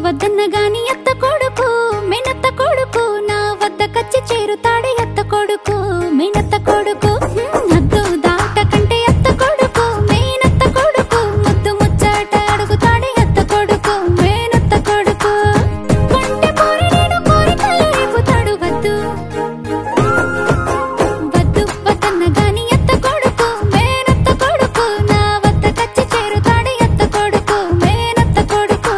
వద్దన్న గాని అత్త కొడుకు మేనత్త కొడుకు నా వద్ద కచ్చి చేరుతాడే అత్త కొడుకు మేనత్త కొడుకు హ్మ్, హద్దు దాట కంటే అత్త కొడుకు మేనత్త కొడుకు ముద్దు ముచ్చట అడుగుతాడే అత్త కొడుకు మేనత్త కొడుకు కొంటె పోరి నేను కోరికలు రేపుతాడు వద్దు వద్దు వద్దన్న గాని అత్త కొడుకు మేనత్త కొడుకు నా వద్ద కచ్చి చేరుతాడే అత్త కొడుకు మేనత్త కొడుకు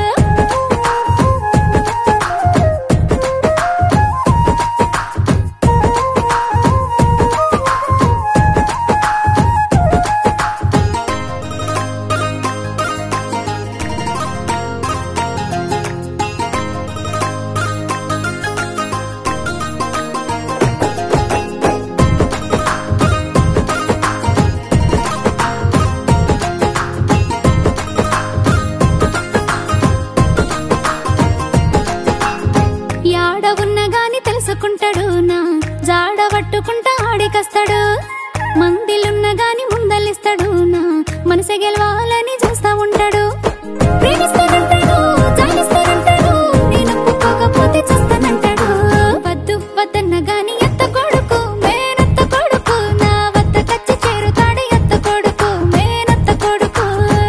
యాడ ఉన్న గాని తెలుసుకుంటాడు నా జాడ పట్టుకుంటా ఆడికస్తాడు మందిలున్న గాని ముందలిస్తాడు నా మనసు గెలవాలని చూస్తా ఉంటాడు ప్రేమిస్తానంటాడు జాలిస్తానంటాడు నేను ఒప్పుకోకపోతే చూస్తానంటాడు వద్దు వద్దన్న గాని ఎత్త కొడుకు మేనత్త కొడుకు నా వద్ద కచ్చి చేరుతాడు ఎత్త కొడుకు మేనత్త కొడుకు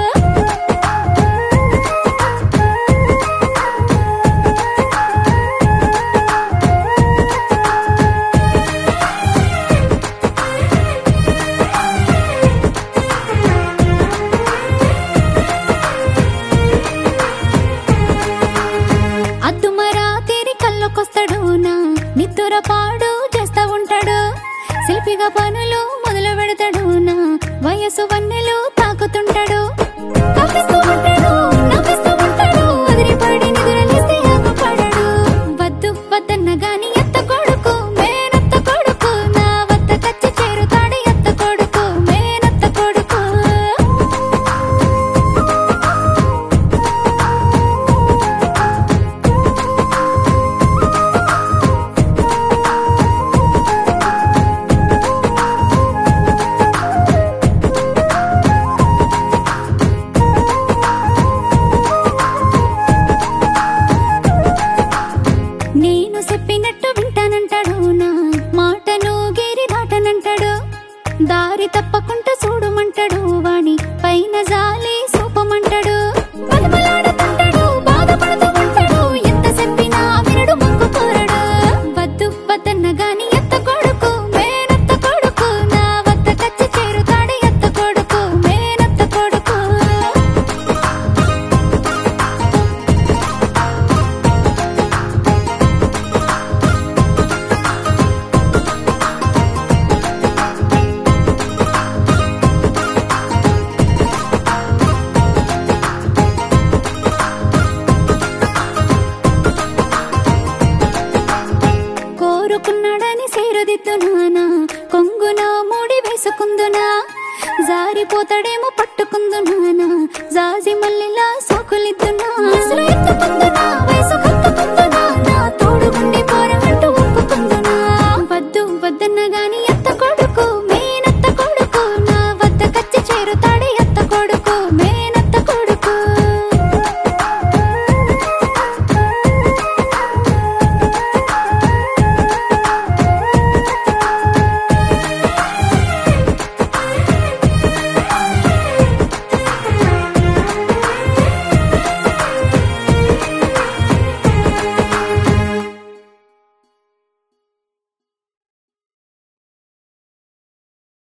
అద్దుమరా తీరి కళ్ళకొస్తాడు నా నిద్దుర పాడు చేస్తా ఉంటాడు శిల్పిగా పనులు మొదలు పెడతాడు నా వయసు వన్నెలు తాకుతుంటాడు కవ్విస్తూ ఉంటాడు, నవ్విస్తూ ఉంటాడు, అదిరిపడి నిదురలేస్తే ఆకుపడడు. వద్దు వద్దన్న గాని ఎత్త కొడుకు మేనత్త కొడుకు నా వద్ద కచ్చి చేరుతాడు ఎత్త కొడుకు మేనత్త కొడుకు నేను చెప్పినట్టు వింటానంటాడు నా మాటను గేరి దాటనంటాడు దారి తప్పకుండా చూడమంటాడు వాణి పైన జాలి సూపమంటాడు బలబలాడుతుంటాడు, బాధపడుతూ ఉంటాడు, ఎంత చెప్పినా వినడు మొక్కు కోరడు. వద్దు వద్దన్న గాని ఎత్త కొడుకు మేనత్త కొడుకు నా వద్ద కచ్చి చేరుతాడు ఎత్త కొడుకు మేనత్త కొడుకు కోరుకున్నాడని సేరుదిద్దునానా కొంగున ముడి వేసుకుందునా జారిపోతాడేమో పట్టుకుందునానా జాజి మల్లెలా సోకులిద్దునా